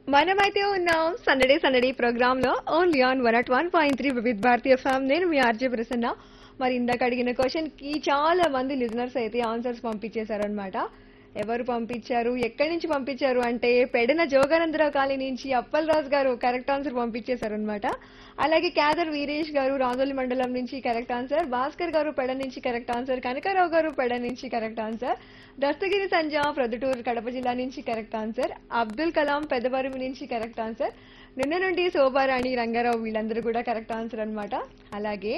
మనమైతే ఉన్నాం సందడే సందడి ప్రోగ్రామ్ లో only on one at one point three with Bharatiya FM నేను మీ ఆర్జే ప్రసన్న మరి ఇందాక అడిగిన క్వశ్చన్ కి చాలా మంది లిజనర్స్ అయితే ఆన్సర్స్ పంపించేశారనమాట ఎవరు పంపించారు ఎక్కడి నుంచి పంపించారు అంటే పెడన జోగానందరావు కాలనీ నుంచి అప్పలరాజు గారు కరెక్ట్ ఆన్సర్ పంపించేశారనమాట అలాగే క్యాదర్ వీరేష్ గారు రాజోలి మండలం నుంచి కరెక్ట్ ఆన్సర్ భాస్కర్ గారు పెడ నుంచి కరెక్ట్ ఆన్సర్ కనకారావు గారు పెడ నుంచి కరెక్ట్ ఆన్సర్ దస్తగిరి సంజ ప్రొద్దుటూరు కడప జిల్లా నుంచి కరెక్ట్ ఆన్సర్ అబ్దుల్ కలాం పెద్దబరుమి నుంచి కరెక్ట్ ఆన్సర్ నిన్న నుండి శోభారాణి రంగారావు వీళ్ళందరూ కూడా కరెక్ట్ ఆన్సర్ అన్నమాట అలాగే